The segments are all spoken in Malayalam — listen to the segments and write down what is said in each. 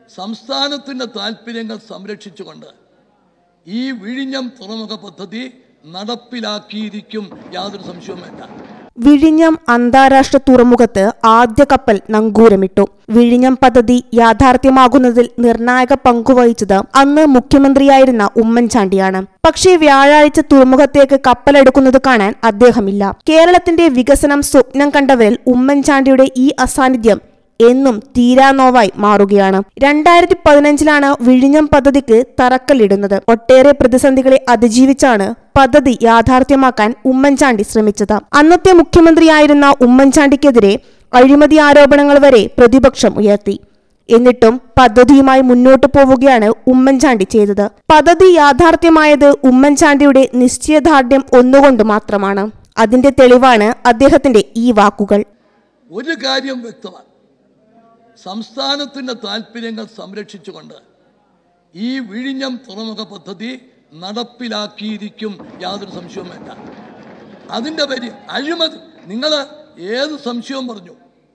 സംസ്ഥാനത്തിൻ്റെ താല്പര്യങ്ങൾ സംരക്ഷിച്ചുകൊണ്ട് ഈ വിഴിഞ്ഞം തുറമുഖ പദ്ധതി നടപ്പിലാക്കിയിരിക്കും യാതൊരു സംശയവും വേണ്ട വിഴിഞ്ഞം അന്താരാഷ്ട്ര തുറമുഖത്ത് ആദ്യ കപ്പൽ നങ്കൂരമിട്ടു വിഴിഞ്ഞം പദ്ധതി യാഥാർത്ഥ്യമാകുന്നതിൽ നിർണായക പങ്കുവഹിച്ചത് അന്ന് മുഖ്യമന്ത്രിയായിരുന്ന ഉമ്മൻചാണ്ടിയാണ് പക്ഷേ വ്യാഴാഴ്ച തുറമുഖത്തേക്ക് കപ്പലെടുക്കുന്നത് കാണാൻ അദ്ദേഹമില്ല കേരളത്തിന്റെ വികസനം സ്വപ്നം കണ്ടവരിൽ ഉമ്മൻചാണ്ടിയുടെ ഈ അസാന്നിധ്യം എന്നും തീരാനോവായി മാറുകയാണ് രണ്ടായിരത്തി പതിനഞ്ചിലാണ് വിഴിഞ്ഞം പദ്ധതിക്ക് തറക്കല്ലിടുന്നത് ഒട്ടേറെ പ്രതിസന്ധികളെ അതിജീവിച്ചാണ് പദ്ധതി യാഥാർത്ഥ്യമാക്കാൻ ഉമ്മൻചാണ്ടി ശ്രമിച്ചത് അന്നത്തെ മുഖ്യമന്ത്രിയായിരുന്ന ഉമ്മൻചാണ്ടിക്കെതിരെ അഴിമതി ആരോപണങ്ങൾ വരെ പ്രതിപക്ഷം ഉയർത്തി എന്നിട്ടും പദ്ധതിയുമായി മുന്നോട്ടു പോവുകയാണ് ഉമ്മൻചാണ്ടി ചെയ്തത് പദ്ധതി യാഥാർത്ഥ്യമായത് ഉമ്മൻചാണ്ടിയുടെ നിശ്ചയദാർഢ്യം ഒന്നുകൊണ്ട് മാത്രമാണ് അതിന്റെ തെളിവാണ് അദ്ദേഹത്തിന്റെ ഈ വാക്കുകൾ ഒരു കാര്യം വ്യക്തമാണ് സംസ്ഥാനത്തിൻ്റെ താല്പര്യങ്ങൾ സംരക്ഷിച്ചുകൊണ്ട് ഈ വിഴിഞ്ഞം തുറമുഖ പദ്ധതി നടപ്പിലാക്കിയിരിക്കും യാതൊരു സംശയവും വേണ്ട അതിൻ്റെ പേര് അഴിമതി നിങ്ങൾ ഏത് സംശയവും പറഞ്ഞു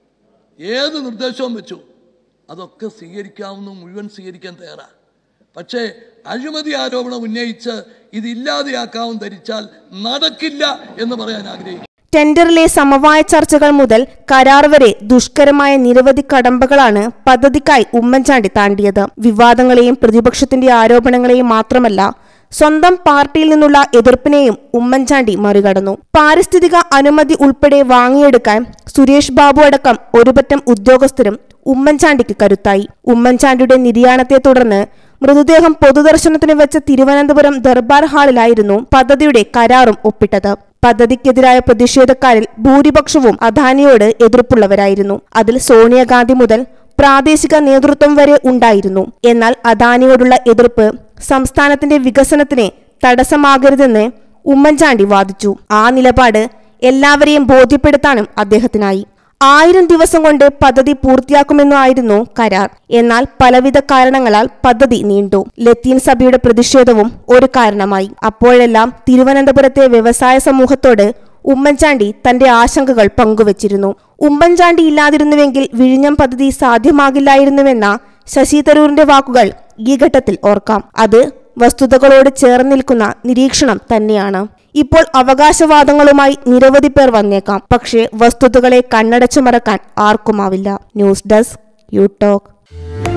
ഏത് നിർദ്ദേശവും വെച്ചു അതൊക്കെ സ്വീകരിക്കാവുന്ന മുഴുവൻ സ്വീകരിക്കാൻ തയ്യാറാണ് പക്ഷേ അഴിമതി ആരോപണം ഉന്നയിച്ച് ഇത് ഇല്ലാതെയാക്കാവും ധരിച്ചാൽ നടക്കില്ല എന്ന് പറയാൻ ആഗ്രഹിക്കുന്നു ടെൻഡറിലെ സമവായ ചർച്ചകൾ മുതൽ കരാർ വരെ ദുഷ്കരമായ നിരവധി കടമ്പകളാണ് പദ്ധതിക്കായി ഉമ്മൻചാണ്ടി താണ്ടിയത് വിവാദങ്ങളെയും പ്രതിപക്ഷത്തിന്റെ ആരോപണങ്ങളെയും മാത്രമല്ല സ്വന്തം പാർട്ടിയിൽ നിന്നുള്ള എതിർപ്പിനെയും ഉമ്മൻചാണ്ടി മറികടന്നു പാരിസ്ഥിതിക അനുമതി ഉൾപ്പെടെ വാങ്ങിയെടുക്കാൻ സുരേഷ് ബാബു അടക്കം ഒരുപറ്റം ഉദ്യോഗസ്ഥരും ഉമ്മൻചാണ്ടിക്ക് കരുത്തായി ഉമ്മൻചാണ്ടിയുടെ നിര്യാണത്തെ തുടർന്ന് മൃതദേഹം പൊതുദർശനത്തിന് വെച്ച തിരുവനന്തപുരം ദർബാർ ഹാളിലായിരുന്നു പദ്ധതിയുടെ കരാറും ഒപ്പിട്ടത് പദ്ധതിക്കെതിരായ പ്രതിഷേധക്കാരിൽ ഭൂരിപക്ഷവും അദാനിയോട് എതിർപ്പുള്ളവരായിരുന്നു അതിൽ സോണിയാഗാന്ധി മുതൽ പ്രാദേശിക നേതൃത്വം വരെ ഉണ്ടായിരുന്നു എന്നാൽ അദാനിയോടുള്ള എതിർപ്പ് സംസ്ഥാനത്തിന്റെ വികസനത്തിന് തടസ്സമാകരുതെന്ന് ഉമ്മൻചാണ്ടി വാദിച്ചു ആ നിലപാട് എല്ലാവരെയും ബോധ്യപ്പെടുത്താനും അദ്ദേഹത്തിനായി ആയിരം ദിവസം കൊണ്ട് പദ്ധതി പൂർത്തിയാക്കുമെന്നായിരുന്നു കരാർ എന്നാൽ പലവിധ കാരണങ്ങളാൽ പദ്ധതി നീണ്ടു ലത്തീൻ സഭയുടെ പ്രതിഷേധവും ഒരു കാരണമായി അപ്പോഴെല്ലാം തിരുവനന്തപുരത്തെ വ്യവസായ സമൂഹത്തോട് ഉമ്മൻചാണ്ടി തന്റെ ആശങ്കകൾ പങ്കുവച്ചിരുന്നു ഉമ്മൻചാണ്ടി ഇല്ലാതിരുന്നുവെങ്കിൽ വിഴിഞ്ഞം പദ്ധതി സാധ്യമാകില്ലായിരുന്നുവെന്ന ശശി തരൂരിന്റെ വാക്കുകൾ ഈ ഘട്ടത്തിൽ ഓർക്കാം അത് വസ്തുതകളോട് ചേർന്ന് നിൽക്കുന്ന നിരീക്ഷണം തന്നെയാണ് ഇപ്പോൾ അവകാശവാദങ്ങളുമായി നിരവധി പേർ വന്നേക്കാം പക്ഷേ വസ്തുതകളെ കണ്ണടച്ചു മറക്കാൻ ആർക്കുമാവില്ല ന്യൂസ് ഡെസ്ക് യു ടോക്ക്